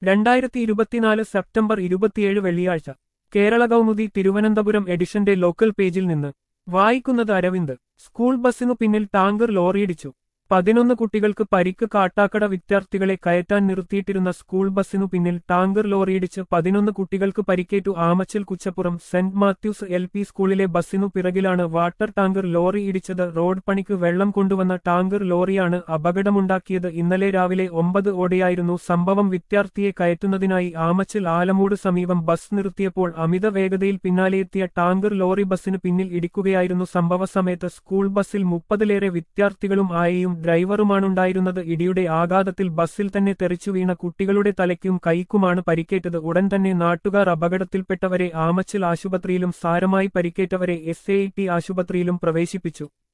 രണ്ടായിരത്തി ഇരുപത്തിനാല് സെപ്റ്റംബർ ഇരുപത്തിയേഴ് വെള്ളിയാഴ്ച കേരള കൗമുദി തിരുവനന്തപുരം എഡിഷന്റെ ലോക്കൽ പേജിൽ നിന്ന് വായിക്കുന്നത് അരവിന്ദ് സ്കൂൾ ബസ്സിനു പിന്നിൽ ടാങ്കർ ലോറിയിടിച്ചു പതിനൊന്ന് കുട്ടികൾക്ക് പരിക്ക് കാട്ടാക്കട വിദ്യാർത്ഥികളെ കയറ്റാൻ നിർത്തിയിട്ടിരുന്ന സ്കൂൾ ബസ്സിനു പിന്നിൽ ടാങ്കർ ലോറിയിടിച്ച് പതിനൊന്ന് കുട്ടികൾക്ക് പരിക്കേറ്റു Amachal Kuchappuram saint Mathews L P സ്കൂളിലെ ബസ്സിനു പിറകിലാണ് വാട്ടർ ടാങ്കർ ലോറി ഇടിച്ചത് റോഡ് പണിക്ക് വെള്ളം കൊണ്ടുവന്ന ടാങ്കർ ലോറിയാണ് അപകടമുണ്ടാക്കിയത് ഇന്നലെ രാവിലെ ഒമ്പത് ഓടെയായിരുന്നു സംഭവം വിദ്യാർത്ഥിയെ കയറ്റുന്നതിനായി ആമച്ചൽ ആലമൂട് സമീപം ബസ് നിർത്തിയപ്പോൾ അമിത വേഗതയിൽ പിന്നാലെയെത്തിയ ടാങ്കർ ലോറി ബസ്സിന് പിന്നിൽ ഇടിക്കുകയായിരുന്നു സംഭവ സമയത്ത് സ്കൂൾ ബസ്സിൽ മുപ്പതിലേറെ വിദ്യാർത്ഥികളും ആയെയും ഡ്രൈവറുമാണുണ്ടായിരുന്നത് ഇടിയുടെ ആഘാതത്തിൽ ബസ്സിൽ തന്നെ തെറിച്ചു വീണ കുട്ടികളുടെ തലയ്ക്കും കൈക്കുമാണ് പരിക്കേറ്റത് ഉടൻ തന്നെ നാട്ടുകാർ അപകടത്തിൽപ്പെട്ടവരെ ആമച്ചൽ ആശുപത്രിയിലും സാരമായി പരിക്കേറ്റവരെ എസ് ആശുപത്രിയിലും പ്രവേശിപ്പിച്ചു